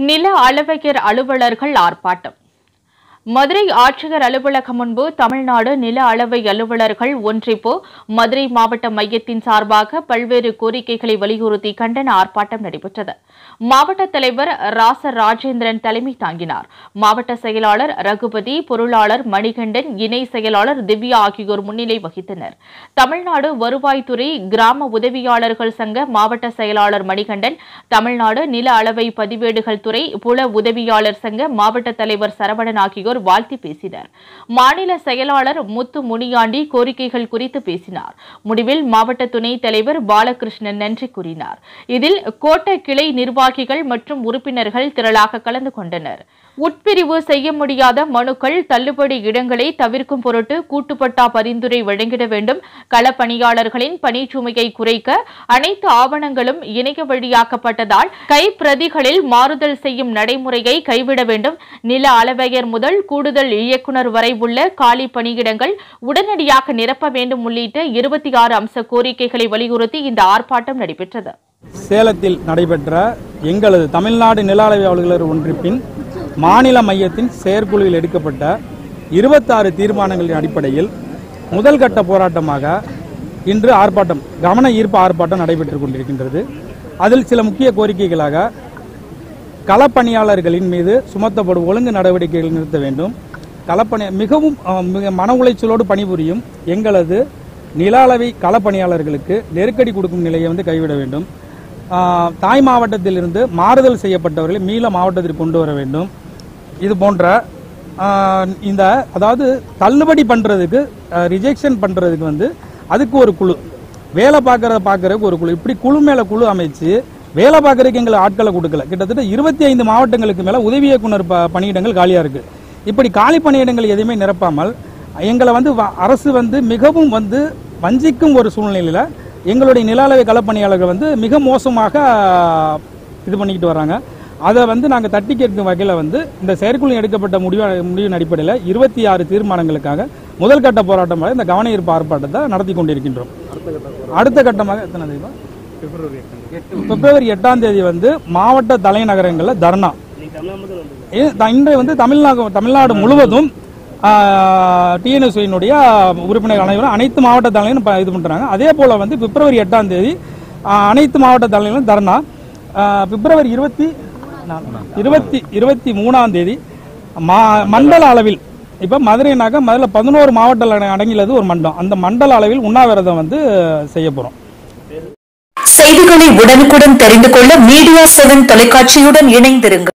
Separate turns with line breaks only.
நில அளவையர் அலுவலர்கள் ஆர்ப்பாட்டம் மதுரை ஆட்சியர் அலுவலகம் முன்பு தமிழ்நாடு நில அளவை அலுவலர்கள் ஒன்றிப்பு மதுரை மாவட்ட மையத்தின் சார்பாக பல்வேறு கோரிக்கைகளை வலியுறுத்தி கண்டன ஆர்ப்பாட்டம் நடைபெற்றது மாவட்ட தலைவர் ராச ராஜேந்திரன் தலைமை தாங்கினார் மாவட்ட செயலாளர் ரகுபதி பொருளாளர் மணிகண்டன் இணை செயலாளர் திவ்யா ஆகியோர் முன்னிலை வகித்தனர் தமிழ்நாடு வருவாய்த்துறை கிராம உதவியாளர்கள் சங்க மாவட்ட செயலாளர் மணிகண்டன் தமிழ்நாடு நில அளவை பதிவேடுகள் துறை புல உதவியாளர் சங்க மாவட்ட தலைவர் சரவணன் ஆகியோர் வாழ்த்தி பேசினர் மாநில செயலாளர் முத்து முனியாண்டி கோரிக்கைகள் குறித்து பேசினார் முடிவில் மாவட்ட துணைத் தலைவர் பாலகிருஷ்ணன் நன்றி கூறினார் இதில் கோட்ட கிளை நிர்வாகிகள் மற்றும் உறுப்பினர்கள் திரளாக கலந்து கொண்டனர் உட்பிரிவு செய்ய முடியாத மனுக்கள் தள்ளுபடி இடங்களை தவிர்க்கும் பொருட்டு கூட்டுப்பட்டா பரிந்துரை வழங்கிட வேண்டும் களப்பணியாளர்களின் பணிச்சுமையை குறைக்க அனைத்து ஆவணங்களும் இணைய வழியாக்கப்பட்டதால் கைப்பிரதிகளில் மாறுதல் செய்யும் நடைமுறையை கைவிட வேண்டும் நில அளவையர் முதல் கூடுதல் இயக்குநர் வரை உள்ள காலி பணியிடங்கள் உடனடியாக நிரப்ப வேண்டும் உள்ளிட்ட இருபத்தி ஆறு அம்ச கோரிக்கைகளை வலியுறுத்தி இந்த ஆர்ப்பாட்டம் நடைபெற்றது
சேலத்தில் நடைபெற்ற எங்களது தமிழ்நாடு நில அளவை அலுவலர் ஒன்றிப்பின் மாநில மையத்தின் செயற்குழுவில் எடுக்கப்பட்ட இருபத்தாறு தீர்மானங்களின் அடிப்படையில் முதல் கட்ட போராட்டமாக இன்று ஆர்ப்பாட்டம் கவன ஈர்ப்பு ஆர்ப்பாட்டம் நடைபெற்றுக் கொண்டிருக்கின்றது அதில் சில முக்கிய கோரிக்கைகளாக களப்பணியாளர்களின் மீது சுமத்தப்படும் ஒழுங்கு நடவடிக்கைகள் நிறுத்த வேண்டும் களப்பணி மிகவும் அஹ், மிக மன உளைச்சலோடு பணிபுரியும் எங்களது நில அளவை களப்பணியாளர்களுக்கு நெருக்கடி கொடுக்கும் நிலையை வந்து கைவிட வேண்டும் ஆஹ், தாய் மாவட்டத்திலிருந்து மாறுதல் செய்யப்பட்டவர்களை மீள மாவட்டத்திற்கு கொண்டு வர வேண்டும் இது போன்ற ஆஹ், இந்த அதாவது தள்ளுபடி பண்றதுக்கு ரிஜெக்ஷன் பண்றதுக்கு வந்து அதுக்கு ஒரு குழு வேலை பார்க்கறத பார்க்கறதுக்கு ஒரு குழு இப்படி குழு மேல குழு அமைச்சு வேலை பார்க்கறதுக்கு எங்களுக்கு ஆட்களை கொடுக்கல கிட்டத்தட்ட இருபத்தி ஐந்து மாவட்டங்களுக்கு மேல உதவி இயக்குனர் ப- பணியிடங்கள் காலியா இருக்கு இப்படி காலி பணியிடங்கள் எதுவுமே நிரப்பாமல் எங்களை வந்து வ- அரசு வந்து மிகவும் வந்து வஞ்சிக்கும் ஒரு சூழ்நிலையில எங்களுடைய நில அளவை களப்பணியாளர்கள் வந்து மிக மோசமாக இது பண்ணிக்கிட்டு வராங்க அதை வந்து நாங்கள் தட்டி கேட்கும் வகையில் வந்து இந்த செயற்குழு எடுக்கப்பட்ட முடிவு முடிவின் அடிப்படையில் இருபத்தி ஆறு தீர்மானங்களுக்காக முதல் கட்ட போராட்டமாக இந்த கவன ஈர்ப்பு ஆர்ப்பாட்டத்தை நடத்தி கொண்டிருக்கின்றோம் அடுத்த கட்டமாக எத்தனை தேதி பிப்ரவரி எட்டாம் தேதி வந்து மாவட்ட தலைநகரங்களில் தர்ணா ஏ- த- இன்று வந்து தமிழ்நாடு தமிழ்நாடு முழுவதும் டிஎன்எஸ்ஐனுடைய உறுப்பினர் அனைவரும் அனைத்து மாவட்ட தலைவரும் ப- இது பண்றாங்க அதே போல வந்து பிப்ரவரி எட்டாம் தேதி ஆ, அனைத்து மாவட்ட தலைவர்களும் தர்ணா ஆ, பிப்ரவரி இருபத்தி இருபத்தி இருபத்தி மூணாம் தேதி மா- மண்டல அளவில் இப்ப மதுரைனாக்க முதல்ல பதினோரு மாவட்ட அடங்கியது ஒரு மண்டலம் அந்த மண்டல அளவில் உண்ணாவிரதம் வந்து செய்ய போறோம்
செய்திகளை உடனுக்குடன் தெரிந்து கொள்ள மீடியா செவன் தொலைக்காட்சியுடன் இணைந்திருங்கள்